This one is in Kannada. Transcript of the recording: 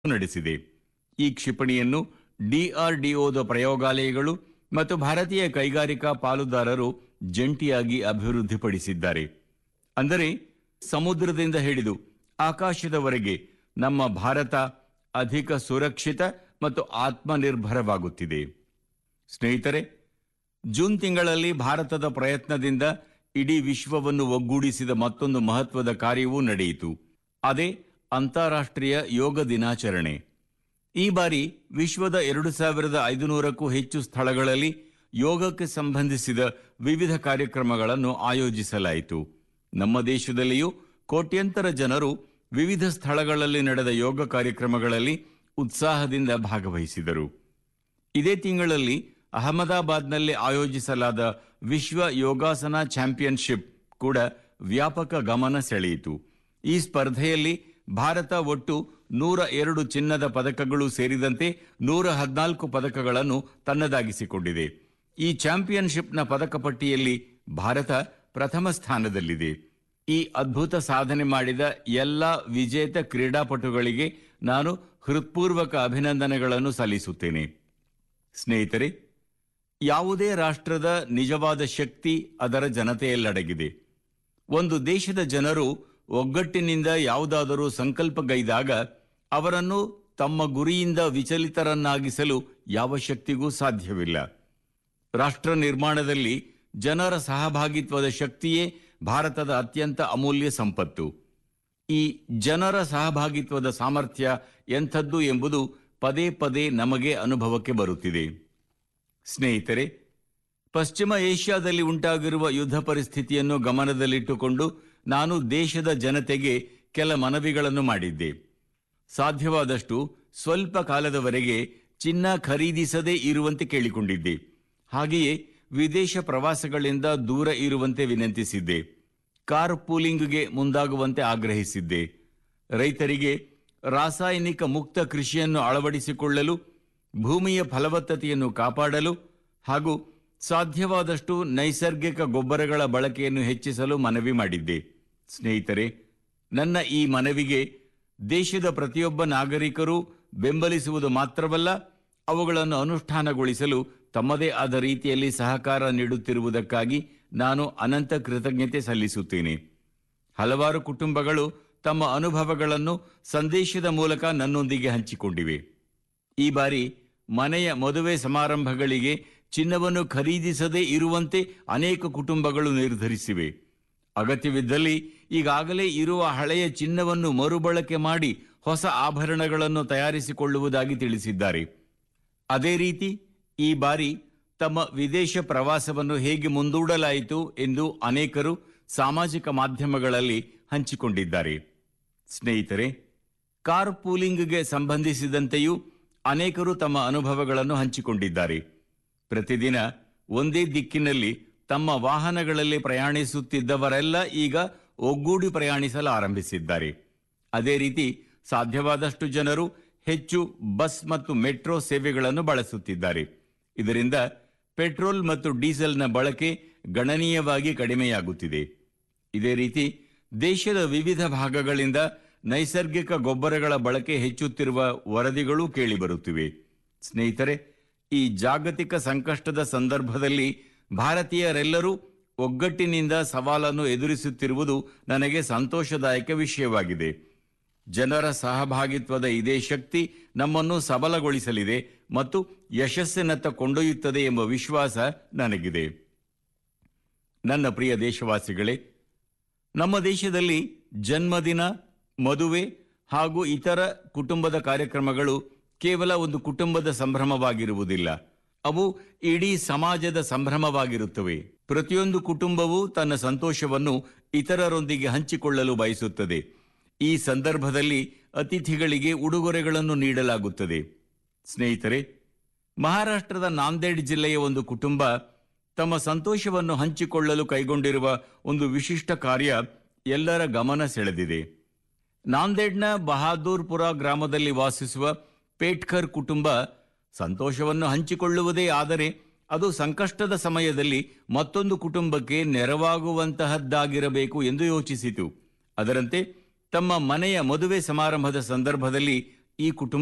ನಡೆಸಿದೆ ಈ ಕ್ಷಿಪಣಿಯನ್ನು ಡಿಆರ್ಡಿಒದ ಪ್ರಯೋಗಾಲಯಗಳು ಮತ್ತು ಭಾರತೀಯ ಕೈಗಾರಿಕಾ ಪಾಲುದಾರರು ಜಂಟಿಯಾಗಿ ಅಭಿವೃದ್ಧಿಪಡಿಸಿದ್ದಾರೆ ಅಂದರೆ ಸಮುದ್ರದಿಂದ ಹಿಡಿದು ಆಕಾಶದವರೆಗೆ ನಮ್ಮ ಭಾರತ ಅಧಿಕ ಸುರಕ್ಷಿತ ಮತ್ತು ಆತ್ಮನಿರ್ಭರವಾಗುತ್ತಿದೆ ಸ್ನೇಹಿತರೆ ಜೂನ್ ತಿಂಗಳಲ್ಲಿ ಭಾರತದ ಪ್ರಯತ್ನದಿಂದ ಇಡೀ ವಿಶ್ವವನ್ನು ಒಗ್ಗೂಡಿಸಿದ ಮತ್ತೊಂದು ಮಹತ್ವದ ಕಾರ್ಯವೂ ನಡೆಯಿತು ಅದೇ ಅಂತಾರಾಷ್ಟ್ರೀಯ ಯೋಗ ದಿನಾಚರಣೆ ಈ ಬಾರಿ ವಿಶ್ವದ ಎರಡು ಸಾವಿರದ ಐದುನೂರಕ್ಕೂ ಹೆಚ್ಚು ಸ್ಥಳಗಳಲ್ಲಿ ಯೋಗಕ್ಕೆ ಸಂಬಂಧಿಸಿದ ವಿವಿಧ ಕಾರ್ಯಕ್ರಮಗಳನ್ನು ಆಯೋಜಿಸಲಾಯಿತು ನಮ್ಮ ದೇಶದಲ್ಲಿಯೂ ಕೋಟ್ಯಂತರ ಜನರು ವಿವಿಧ ಸ್ಥಳಗಳಲ್ಲಿ ನಡೆದ ಯೋಗ ಕಾರ್ಯಕ್ರಮಗಳಲ್ಲಿ ಉತ್ಸಾಹದಿಂದ ಭಾಗವಹಿಸಿದರು ಇದೇ ತಿಂಗಳಲ್ಲಿ ಅಹಮದಾಬಾದ್ನಲ್ಲಿ ಆಯೋಜಿಸಲಾದ ವಿಶ್ವ ಯೋಗಾಸನ ಚಾಂಪಿಯನ್ಶಿಪ್ ಕೂಡ ವ್ಯಾಪಕ ಗಮನ ಸೆಳೆಯಿತು ಈ ಸ್ಪರ್ಧೆಯಲ್ಲಿ ಭಾರತ ಒಟ್ಟು ನೂರ ಎರಡು ಚಿನ್ನದ ಪದಕಗಳು ಸೇರಿದಂತೆ ನೂರ ಹದಿನಾಲ್ಕು ಪದಕಗಳನ್ನು ತನ್ನದಾಗಿಸಿಕೊಂಡಿದೆ ಈ ಚಾಂಪಿಯನ್ಶಿಪ್ನ ಪದಕ ಪಟ್ಟಿಯಲ್ಲಿ ಭಾರತ ಪ್ರಥಮ ಸ್ಥಾನದಲ್ಲಿದೆ ಈ ಅದ್ಭುತ ಸಾಧನೆ ಮಾಡಿದ ಎಲ್ಲ ವಿಜೇತ ಕ್ರೀಡಾಪಟುಗಳಿಗೆ ನಾನು ಹೃತ್ಪೂರ್ವಕ ಅಭಿನಂದನೆಗಳನ್ನು ಸಲ್ಲಿಸುತ್ತೇನೆ ಸ್ನೇಹಿತರೆ ಯಾವುದೇ ರಾಷ್ಟ್ರದ ನಿಜವಾದ ಶಕ್ತಿ ಅದರ ಜನತೆಯಲ್ಲಡಗಿದೆ ಒಂದು ದೇಶದ ಜನರು ಒಗ್ಗಟ್ಟಿನಿಂದ ಯಾವುದಾದರೂ ಸಂಕಲ್ಪಗೈದಾಗ ಅವರನ್ನು ತಮ್ಮ ಗುರಿಯಿಂದ ವಿಚಲಿತರನ್ನಾಗಿಸಲು ಯಾವ ಶಕ್ತಿಗೂ ಸಾಧ್ಯವಿಲ್ಲ ರಾಷ್ಟ್ರ ನಿರ್ಮಾಣದಲ್ಲಿ ಜನರ ಸಹಭಾಗಿತ್ವದ ಶಕ್ತಿಯೇ ಭಾರತದ ಅತ್ಯಂತ ಅಮೂಲ್ಯ ಸಂಪತ್ತು ಈ ಜನರ ಸಹಭಾಗಿತ್ವದ ಸಾಮರ್ಥ್ಯ ಎಂಥದ್ದು ಎಂಬುದು ಪದೇ ಪದೇ ನಮಗೆ ಅನುಭವಕ್ಕೆ ಬರುತ್ತಿದೆ ಸ್ನೇಹಿತರೆ ಪಶ್ಚಿಮ ಏಷ್ಯಾದಲ್ಲಿ ಉಂಟಾಗಿರುವ ಯುದ್ಧ ಪರಿಸ್ಥಿತಿಯನ್ನು ಗಮನದಲ್ಲಿಟ್ಟುಕೊಂಡು ನಾನು ದೇಶದ ಜನತೆಗೆ ಕೆಲ ಮನವಿಗಳನ್ನು ಮಾಡಿದ್ದೆ ಸಾಧ್ಯವಾದಷ್ಟು ಸ್ವಲ್ಪ ಕಾಲದವರೆಗೆ ಚಿನ್ನ ಖರೀದಿಸದೇ ಇರುವಂತೆ ಕೇಳಿಕೊಂಡಿದ್ದೆ ಹಾಗೆಯೇ ವಿದೇಶ ಪ್ರವಾಸಗಳಿಂದ ದೂರ ಇರುವಂತೆ ವಿನಂತಿಸಿದ್ದೆ ಕಾರ್ ಪೂಲಿಂಗ್ಗೆ ಮುಂದಾಗುವಂತೆ ಆಗ್ರಹಿಸಿದ್ದೆ ರೈತರಿಗೆ ರಾಸಾಯನಿಕ ಮುಕ್ತ ಕೃಷಿಯನ್ನು ಅಳವಡಿಸಿಕೊಳ್ಳಲು ಭೂಮಿಯ ಫಲವತ್ತತೆಯನ್ನು ಕಾಪಾಡಲು ಹಾಗೂ ಸಾಧ್ಯವಾದಷ್ಟು ನೈಸರ್ಗಿಕ ಗೊಬ್ಬರಗಳ ಬಳಕೆಯನ್ನು ಹೆಚ್ಚಿಸಲು ಮನವಿ ಮಾಡಿದ್ದೆ ಸ್ನೇಹಿತರೆ ನನ್ನ ಈ ಮನವಿಗೆ ದೇಶದ ಪ್ರತಿಯೊಬ್ಬ ನಾಗರಿಕರು ಬೆಂಬಲಿಸುವುದು ಮಾತ್ರವಲ್ಲ ಅವುಗಳನ್ನು ಅನುಷ್ಠಾನಗೊಳಿಸಲು ತಮ್ಮದೇ ಆದ ರೀತಿಯಲ್ಲಿ ಸಹಕಾರ ನೀಡುತ್ತಿರುವುದಕ್ಕಾಗಿ ನಾನು ಅನಂತ ಕೃತಜ್ಞತೆ ಸಲ್ಲಿಸುತ್ತೇನೆ ಹಲವಾರು ಕುಟುಂಬಗಳು ತಮ್ಮ ಅನುಭವಗಳನ್ನು ಸಂದೇಶದ ಮೂಲಕ ನನ್ನೊಂದಿಗೆ ಹಂಚಿಕೊಂಡಿವೆ ಈ ಬಾರಿ ಮನೆಯ ಮದುವೆ ಸಮಾರಂಭಗಳಿಗೆ ಚಿನ್ನವನ್ನು ಖರೀದಿಸದೇ ಇರುವಂತೆ ಅನೇಕ ಕುಟುಂಬಗಳು ನಿರ್ಧರಿಸಿವೆ ಅಗತ್ಯವಿದ್ದಲ್ಲಿ ಈಗಾಗಲೇ ಇರುವ ಹಳೆಯ ಚಿನ್ನವನ್ನು ಮರುಬಳಕೆ ಮಾಡಿ ಹೊಸ ಆಭರಣಗಳನ್ನು ತಯಾರಿಸಿಕೊಳ್ಳುವುದಾಗಿ ತಿಳಿಸಿದ್ದಾರೆ ಅದೇ ರೀತಿ ಈ ಬಾರಿ ತಮ್ಮ ವಿದೇಶ ಪ್ರವಾಸವನ್ನು ಹೇಗೆ ಮುಂದೂಡಲಾಯಿತು ಎಂದು ಅನೇಕರು ಸಾಮಾಜಿಕ ಮಾಧ್ಯಮಗಳಲ್ಲಿ ಹಂಚಿಕೊಂಡಿದ್ದಾರೆ ಸ್ನೇಹಿತರೆ ಕಾರ್ ಪೂಲಿಂಗ್ಗೆ ಸಂಬಂಧಿಸಿದಂತೆಯೂ ಅನೇಕರು ತಮ್ಮ ಅನುಭವಗಳನ್ನು ಹಂಚಿಕೊಂಡಿದ್ದಾರೆ ಪ್ರತಿದಿನ ಒಂದೇ ದಿಕ್ಕಿನಲ್ಲಿ ತಮ್ಮ ವಾಹನಗಳಲ್ಲಿ ಪ್ರಯಾಣಿಸುತ್ತಿದ್ದವರೆಲ್ಲ ಈಗ ಒಗ್ಗೂಡಿ ಪ್ರಯಾಣಿಸಲು ಆರಂಭಿಸಿದ್ದಾರೆ ಅದೇ ರೀತಿ ಸಾಧ್ಯವಾದಷ್ಟು ಜನರು ಹೆಚ್ಚು ಬಸ್ ಮತ್ತು ಮೆಟ್ರೋ ಸೇವೆಗಳನ್ನು ಬಳಸುತ್ತಿದ್ದಾರೆ ಇದರಿಂದ ಪೆಟ್ರೋಲ್ ಮತ್ತು ಡೀಸೆಲ್ನ ಬಳಕೆ ಗಣನೀಯವಾಗಿ ಕಡಿಮೆಯಾಗುತ್ತಿದೆ ಇದೇ ರೀತಿ ದೇಶದ ವಿವಿಧ ಭಾಗಗಳಿಂದ ನೈಸರ್ಗಿಕ ಗೊಬ್ಬರಗಳ ಬಳಕೆ ಹೆಚ್ಚುತ್ತಿರುವ ವರದಿಗಳೂ ಕೇಳಿಬರುತ್ತಿವೆ ಸ್ನೇಹಿತರೆ ಈ ಜಾಗತಿಕ ಸಂಕಷ್ಟದ ಸಂದರ್ಭದಲ್ಲಿ ಭಾರತೀಯರೆಲ್ಲರೂ ಒಗ್ಗಟ್ಟಿನಿಂದ ಸವಾಲನ್ನು ಎದುರಿಸುತ್ತಿರುವುದು ನನಗೆ ಸಂತೋಷದಾಯಕ ವಿಷಯವಾಗಿದೆ ಜನರ ಸಹಭಾಗಿತ್ವದ ಇದೇ ಶಕ್ತಿ ನಮ್ಮನ್ನು ಸಬಲಗೊಳಿಸಲಿದೆ ಮತ್ತು ಯಶಸ್ಸಿನತ್ತ ಕೊಂಡೊಯ್ಯುತ್ತದೆ ಎಂಬ ವಿಶ್ವಾಸ ನನಗಿದೆ ನನ್ನ ಪ್ರಿಯ ದೇಶವಾಸಿಗಳೇ ನಮ್ಮ ದೇಶದಲ್ಲಿ ಜನ್ಮದಿನ ಮದುವೆ ಹಾಗೂ ಇತರ ಕುಟುಂಬದ ಕಾರ್ಯಕ್ರಮಗಳು ಕೇವಲ ಒಂದು ಕುಟುಂಬದ ಸಂಭ್ರಮವಾಗಿರುವುದಿಲ್ಲ ಅವು ಇಡೀ ಸಮಾಜದ ಸಂಭ್ರಮವಾಗಿರುತ್ತವೆ ಪ್ರತಿಯೊಂದು ಕುಟುಂಬವೂ ತನ್ನ ಸಂತೋಷವನ್ನು ಇತರರೊಂದಿಗೆ ಹಂಚಿಕೊಳ್ಳಲು ಬಯಸುತ್ತದೆ ಈ ಸಂದರ್ಭದಲ್ಲಿ ಅತಿಥಿಗಳಿಗೆ ಉಡುಗೊರೆಗಳನ್ನು ನೀಡಲಾಗುತ್ತದೆ ಸ್ನೇಹಿತರೆ ಮಹಾರಾಷ್ಟ್ರದ ನಾಂದೇಡ್ ಜಿಲ್ಲೆಯ ಒಂದು ಕುಟುಂಬ ತಮ್ಮ ಸಂತೋಷವನ್ನು ಹಂಚಿಕೊಳ್ಳಲು ಕೈಗೊಂಡಿರುವ ಒಂದು ವಿಶಿಷ್ಟ ಕಾರ್ಯ ಎಲ್ಲರ ಗಮನ ಸೆಳೆದಿದೆ ನಾಂದೇಡ್ನ ಬಹಾದೂರ್ಪುರ ಗ್ರಾಮದಲ್ಲಿ ವಾಸಿಸುವ ಪೇಟ್ಕರ್ ಕುಟುಂಬ ಸಂತೋಷವನ್ನು ಹಂಚಿಕೊಳ್ಳುವುದೇ ಆದರೆ ಅದು ಸಂಕಷ್ಟದ ಸಮಯದಲ್ಲಿ ಮತ್ತೊಂದು ಕುಟುಂಬಕ್ಕೆ ನೆರವಾಗುವಂತಹದ್ದಾಗಿರಬೇಕು ಎಂದು ಯೋಚಿಸಿತು ಅದರಂತೆ ತಮ್ಮ ಮನೆಯ ಮದುವೆ ಸಮಾರಂಭದ ಸಂದರ್ಭದಲ್ಲಿ ಈ ಕುಟುಂಬ